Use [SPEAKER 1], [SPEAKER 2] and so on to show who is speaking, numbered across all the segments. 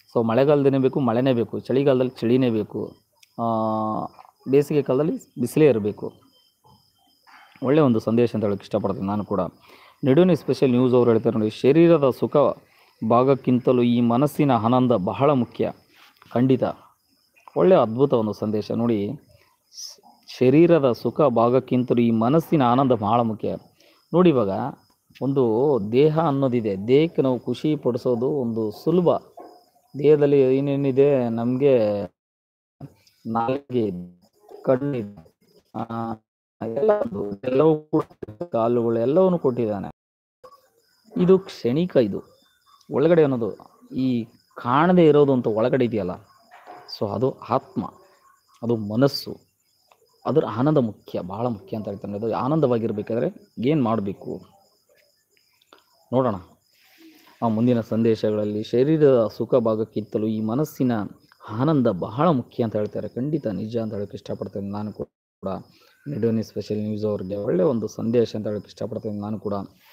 [SPEAKER 1] so ಮಳೆಗಾಲದೇ ಬೇಕು ಮಳೆನೇ ಬೇಕು ಚಳಿಗಾಲದಲ್ಲಿ ಚಳಿನೇ ಬೇಕು ಆ, ಬೇಸಿಗೆ ಕಾಲದಲ್ಲಿ ಬಿಸಿಲೇ ಇರಬೇಕು ಒಳ್ಳೆಯ ಒಂದು ಸಂದೇಶ ಅಂತ ಹೇಳಕ್ಕೆ ಇಷ್ಟಪಡ್ತೀನಿ ನಾನು ಕೂಡ ನಿಡುನಿ ಸ್ಪೆಷಲ್ ನ್ಯೂಸ್ ಅವರು ಹೇಳ್ತಾರೆ ನೋಡಿ ಶರೀರದ ಸುಖ ಭಾಗಕ್ಕಿಂತಲೂ ಈ ಮನಸ್ಸಿನ ಆನಂದ ಬಹಳ ಮುಖ್ಯ ಖಂಡಿತ ಒಳ್ಳೆಯ ಅದ್ಭುತ ಒಂದು ಸಂದೇಶ ನೋಡಿ ಸ್- ಶರೀರದ ಸುಖ ಭಾಗಕ್ಕಿಂತಲೂ ಈ ಮನಸ್ಸಿನ ಆನಂದ ಬಹಳ ಮುಖ್ಯ ನೋಡಿ ಇವಾಗ ಒಂದು ದೇಹ ಅನ್ನೋದಿದೆ ದೇಹಕ್ಕೆ ನಾವು ಖುಷಿ ಪಡಿಸೋದು ಒಂದು ಸುಲಭ ದೇಹದಲ್ಲಿ ಏನೇನಿದೆ ನಮಗೆ ನಾಲಿಗೆ ಇದೆ, ಕಣ್ಣಿದೆ ಆ, ಎಲ್ಲ ಒಂದು ಎಲ್ಲವೂ ಕೂಡ ಕಾಲುಗಳು ಎಲ್ಲವನ್ನು ಕೊಟ್ಟಿದ್ದಾನೆ ಇದು ಕ್ಷಣಿಕ ಇದು ಒಳಗಡೆ ಅನ್ನೋದು ಈ ಕಾಣದೇ ಇರೋದು ಅಂತ ಒಳಗಡೆ ಇದೆಯಲ್ಲ ಸೊ ಅದು ಆತ್ಮ ಅದು ಮನಸ್ಸು ಅದರ ಆನಂದ ಮುಖ್ಯ ಬಹಳ ಮುಖ್ಯ ಅಂತ ಹೇಳ್ತಾನೆ ಅದು ಆನಂದವಾಗಿರ್ಬೇಕಾದ್ರೆ ಏನು ಮಾಡಬೇಕು ನೋಡೋಣ ಆ ಮುಂದಿನ ಸಂದೇಶಗಳಲ್ಲಿ ಶರೀರದ ಸುಖ ಭಾಗಕ್ಕಿಂತಲೂ ಈ ಮನಸ್ಸಿನ ಆನಂದ ಬಹಳ ಮುಖ್ಯ ಅಂತ ಹೇಳ್ತಾರೆ ಖಂಡಿತ ನಿಜ ಅಂತ ಹೇಳಕ್ಕೆ ಇಷ್ಟಪಡ್ತೇನೆ ನಾನು ಕೂಡ ನಿಡೋನಿ ಸ್ಪೆಷಲ್ ನ್ಯೂಸ್ ಅವ್ರಿಗೆ ಒಳ್ಳೆ ಒಂದು ಸಂದೇಶ ಅಂತ ಹೇಳಕ್ಕೆ ಇಷ್ಟಪಡ್ತೇನೆ ನಾನು ಕೂಡ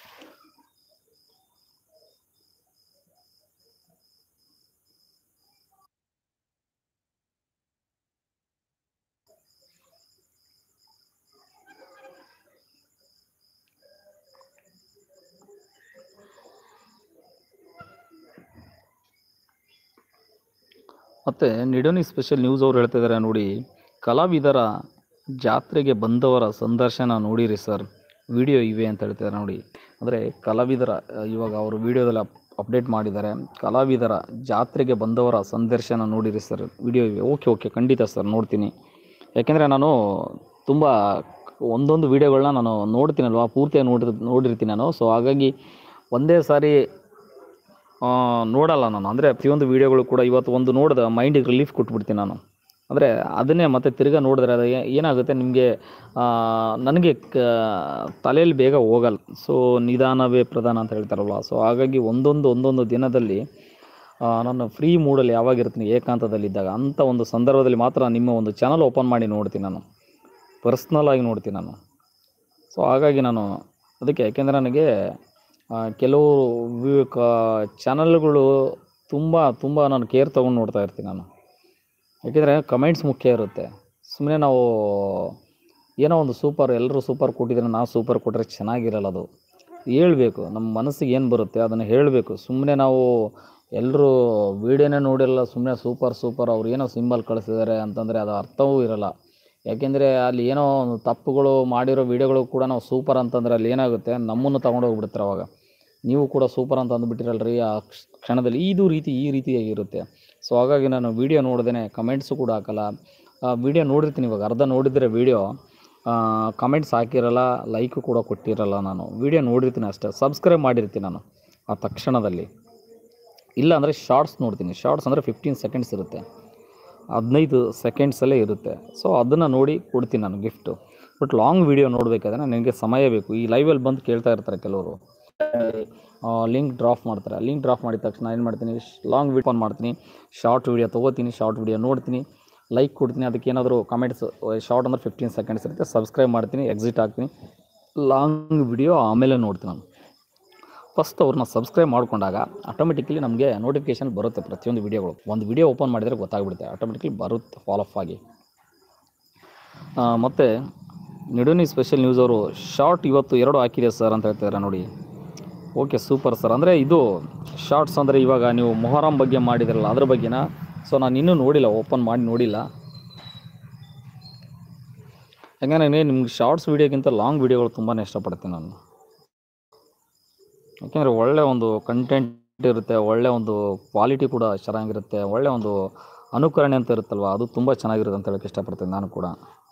[SPEAKER 1] ಮತ್ತು ನಿಡೋನಿ ಸ್ಪೆಷಲ್ ನ್ಯೂಸ್ ಅವ್ರು ಹೇಳ್ತಾ ಇದ್ದಾರೆ ನೋಡಿ ಕಲಾವಿದರ ಜಾತ್ರೆಗೆ ಬಂದವರ ಸಂದರ್ಶನ ನೋಡಿರಿ ಸರ್ ವಿಡಿಯೋ ಇವೆ ಅಂತ ಹೇಳ್ತಿದ್ದಾರೆ ನೋಡಿ ಅಂದರೆ ಕಲಾವಿದರ ಆ, ಇವಾಗ ಅವರು ವಿಡಿಯೋದಲ್ಲಿ ಅಪ್ಡೇಟ್ ಮಾಡಿದ್ದಾರೆ ಕಲಾವಿದರ ಜಾತ್ರೆಗೆ ಬಂದವರ ಸಂದರ್ಶನ ನೋಡಿರಿ ಸರ್ ವಿಡಿಯೋ ಇವೆ ಓಕೆ ಓಕೆ ಖಂಡಿತ ಸರ್ ನೋಡ್ತೀನಿ ಯಾಕೆಂದರೆ ನಾನು ತುಂಬ ಒಂದೊಂದು ವಿಡಿಯೋಗಳನ್ನ ನಾನು ನೋಡ್ತೀನಲ್ವ ಪೂರ್ತಿಯಾಗಿ ನೋಡಿ ನೋಡಿರ್ತೀನಿ ನಾನು ಸೊ ಹಾಗಾಗಿ ಒಂದೇ ಸಾರಿ ಆ, ನೋಡಲ್ಲ ನಾನು ಅಂದರೆ ಪ್ರತಿಯೊಂದು ವೀಡಿಯೋಗಳು ಕೂಡ ಇವತ್ತು ಒಂದು ನೋಡಿದ ಮೈಂಡಿಗೆ ರಿಲೀಫ್ ಕೊಟ್ಬಿಡ್ತೀನಿ ನಾನು ಅಂದರೆ ಅದನ್ನೇ ಮತ್ತೆ ತಿರ್ಗಾ ನೋಡಿದ್ರೆ ಅದು ಏ- ಏನಾಗುತ್ತೆ ನಿಮಗೆ ನನಗೆ ಕ ತಲೆಯಲ್ಲಿ ಬೇಗ ಹೋಗಲ್ಲ ಸೊ ನಿಧಾನವೇ ಪ್ರಧಾನ ಅಂತ ಹೇಳ್ತಾರಲ್ವ ಸೊ ಹಾಗಾಗಿ ಒಂದೊಂದು ಒಂದೊಂದು ದಿನದಲ್ಲಿ ಆ, ನಾನು ಫ್ರೀ ಮೂಡಲ್ಲಿ ಯಾವಾಗ ಇರ್ತೀನಿ ಏಕಾಂತದಲ್ಲಿದ್ದಾಗ ಅಂಥ ಒಂದು ಸಂದರ್ಭದಲ್ಲಿ ಮಾತ್ರ ನಿಮ್ಮ ಒಂದು ಚಾನಲ್ ಓಪನ್ ಮಾಡಿ ನೋಡ್ತೀನಿ ನಾನು ಪರ್ಸ್ನಲ್ ಆಗಿ ನೋಡ್ತೀನಿ ನಾನು ಸೊ ಹಾಗಾಗಿ ನಾನು ಅದಕ್ಕೆ ಯಾಕೆಂದರೆ ನನಗೆ ಆ, ಕೆಲವು ವಿ ಕ ಚಾನಲ್ಗಳು ತುಂಬ ತುಂಬ ನಾನು ಕೇರ್ ತೊಗೊಂಡು ನೋಡ್ತಾ ಇರ್ತೀನಿ ನಾನು ಯಾಕೆಂದರೆ ಕಮೆಂಟ್ಸ್ ಮುಖ್ಯ ಇರುತ್ತೆ ಸುಮ್ಮನೆ ನಾವು ಏನೋ ಒಂದು ಸೂಪರ್ ಎಲ್ಲರೂ ಸೂಪರ್ ಕೊಟ್ಟಿದ್ರೆ ನಾವು ಸೂಪರ್ ಕೊಟ್ಟರೆ ಚೆನ್ನಾಗಿರಲ್ಲ ಅದು ಹೇಳ್ಬೇಕು ನಮ್ಮ ಮನಸ್ಸಿಗೆ ಏನು ಬರುತ್ತೆ ಅದನ್ನು ಹೇಳಬೇಕು ಸುಮ್ಮನೆ ನಾವು ಎಲ್ಲರೂ ವೀಡಿಯೋನೇ ನೋಡಿರಲ್ಲ ಸುಮ್ಮನೆ ಸೂಪರ್ ಸೂಪರ್ ಅವ್ರು ಏನೋ ಸಿಂಬಲ್ ಕಳಿಸಿದ್ದಾರೆ ಅಂತಂದರೆ ಅದು ಅರ್ಥವೂ ಇರಲ್ಲ ಯಾಕೆಂದರೆ ಅಲ್ಲಿ ಏನೋ ಒಂದು ತಪ್ಪುಗಳು ಮಾಡಿರೋ ವೀಡಿಯೋಗಳು ಕೂಡ ನಾವು ಸೂಪರ್ ಅಂತಂದರೆ ಅಲ್ಲಿ ಏನಾಗುತ್ತೆ ನಮ್ಮನ್ನು ತಗೊಂಡೋಗ್ಬಿಡ್ತಾರೆ ಅವಾಗ ನೀವು ಕೂಡ ಸೂಪರ್ ಅಂತ ಅಂದ್ಬಿಟ್ಟಿರಲ್ರಿ ಆ ಕ್ಷ- ಕ್ಷಣದಲ್ಲಿ ಇದು ರೀತಿ ಈ ರೀತಿಯಾಗಿರುತ್ತೆ ಸೊ ಹಾಗಾಗಿ ನಾನು ವೀಡಿಯೋ ನೋಡ್ದೇ ಕಮೆಂಟ್ಸು ಕೂಡ ಹಾಕಲ್ಲ ವೀಡಿಯೋ ನೋಡಿರ್ತೀನಿ ಇವಾಗ ಅರ್ಧ ನೋಡಿದರೆ ವೀಡಿಯೋ ಕಮೆಂಟ್ಸ್ ಹಾಕಿರಲ್ಲ ಲೈಕು ಕೂಡ ಕೊಟ್ಟಿರಲ್ಲ ನಾನು ವೀಡಿಯೋ ನೋಡಿರ್ತೀನಿ ಅಷ್ಟೇ ಸಬ್ಸ್ಕ್ರೈಬ್ ಮಾಡಿರ್ತೀನಿ ನಾನು ಆ ತಕ್ಷಣದಲ್ಲಿ ಇಲ್ಲ ಅಂದರೆ ಶಾರ್ಟ್ಸ್ ನೋಡ್ತೀನಿ ಶಾರ್ಟ್ಸ್ ಅಂದರೆ ಫಿಫ್ಟೀನ್ ಸೆಕೆಂಡ್ಸ್ ಇರುತ್ತೆ ಹದಿನೈದು ಸೆಕೆಂಡ್ಸಲ್ಲೇ ಇರುತ್ತೆ ಸೊ ಅದನ್ನು ನೋಡಿ ಕೊಡ್ತೀನಿ ನಾನು ಗಿಫ್ಟು ಬಟ್ ಲಾಂಗ್ ವೀಡಿಯೋ ನೋಡಬೇಕಾದ್ರೆ ನನಗೆ ಸಮಯ ಬೇಕು ಈ ಲೈವಲ್ಲಿ ಬಂದು ಕೇಳ್ತಾ ಇರ್ತಾರೆ ಕೆಲವರು ಲಿಂಕ್ ಡ್ರಾಪ್ ಮಾಡ್ತಾರೆ ಲಿಂಕ್ ಡ್ರಾಪ್ ಮಾಡಿದ ತಕ್ಷಣ ಏನು ಮಾಡ್ತೀನಿ ಲಾಂಗ್ ವಿಡಿಯೋ ಆನ್ ಮಾಡ್ತೀನಿ ಶಾರ್ಟ್ ವೀಡಿಯೋ ತೊಗೋತೀನಿ ಶಾರ್ಟ್ ವೀಡಿಯೋ ನೋಡ್ತೀನಿ ಲೈಕ್ ಕೊಡ್ತೀನಿ ಅದಕ್ಕೆ ಏನಾದರೂ ಕಮೆಂಟ್ಸ್ ಶಾರ್ಟ್ ಅಂದ್ರೆ ಫಿಫ್ಟೀನ್ ಸೆಕೆಂಡ್ಸ್ ಇರುತ್ತೆ ಸಬ್ಸ್ಕ್ರೈಬ್ ಮಾಡ್ತೀನಿ ಎಕ್ಸಿಟ್ ಆಗ್ತೀನಿ ಲಾಂಗ್ ವಿಡಿಯೋ ಆಮೇಲೆ ನೋಡ್ತೀನಿ ನಾನು ಫಸ್ಟ್ ಅವ್ರನ್ನ ಸಬ್ಸ್ಕ್ರೈಬ್ ಮಾಡ್ಕೊಂಡಾಗ ಆಟೋಮೆಟಿಕಲಿ ನಮಗೆ ನೋಟಿಫಿಕೇಶನ್ ಬರುತ್ತೆ ಪ್ರತಿಯೊಂದು ವಿಡಿಯೋಗಳು ಒಂದು ವಿಡಿಯೋ ಓಪನ್ ಮಾಡಿದರೆ ಗೊತ್ತಾಗ್ಬಿಡುತ್ತೆ ಆಟೋಮೆಟಿಕಲಿ ಬರುತ್ತೆ ಫಾಲೋ ಅಪ್ ಆಗಿ ಆ, ಮತ್ತೆ ನಿಡುನಿ ಸ್ಪೆಷಲ್ ನ್ಯೂಸ್ ಅವರು ಶಾರ್ಟ್ ಇವತ್ತು ಎರಡು ಹಾಕಿದೆ ಸರ್ ಅಂತ ಹೇಳ್ತಿದ್ದಾರೆ ನೋಡಿ ಓಕೆ ಸೂಪರ್ ಸರ್ ಅಂದರೆ ಇದು ಶಾರ್ಟ್ಸ್ ಅಂದರೆ ಇವಾಗ ನೀವು ಮೊಹರಂ ಬಗ್ಗೆ ಮಾಡಿದಿರಲ್ಲ ಅದ್ರ ಬಗ್ಗೆನಾ ಸೊ ನಾನು ಇನ್ನೂ ನೋಡಿಲ್ಲ ಓಪನ್ ಮಾಡಿ ನೋಡಿಲ್ಲ ಯಾಕಂದರೆ ನಿಮ್ಗೆ ಶಾರ್ಟ್ಸ್ ವೀಡಿಯೋಗಿಂತ ಲಾಂಗ್ ವೀಡಿಯೋಗಳು ತುಂಬಾ ಇಷ್ಟಪಡ್ತೀನಿ ನಾನು ಯಾಕೆಂದರೆ ಒಳ್ಳೆ ಒಂದು ಕಂಟೆಂಟ್ ಇರುತ್ತೆ ಒಳ್ಳೆ ಒಂದು ಕ್ವಾಲಿಟಿ ಕೂಡ ಚೆನ್ನಾಗಿರುತ್ತೆ ಒಳ್ಳೆ ಒಂದು ಅನುಕರಣೆ ಅಂತ ಇರುತ್ತಲ್ವ ಅದು ತುಂಬ ಚೆನ್ನಾಗಿರುತ್ತೆ ಅಂತ ಹೇಳಕ್ಕೆ ಇಷ್ಟಪಡ್ತೀನಿ ನಾನು ಕೂಡ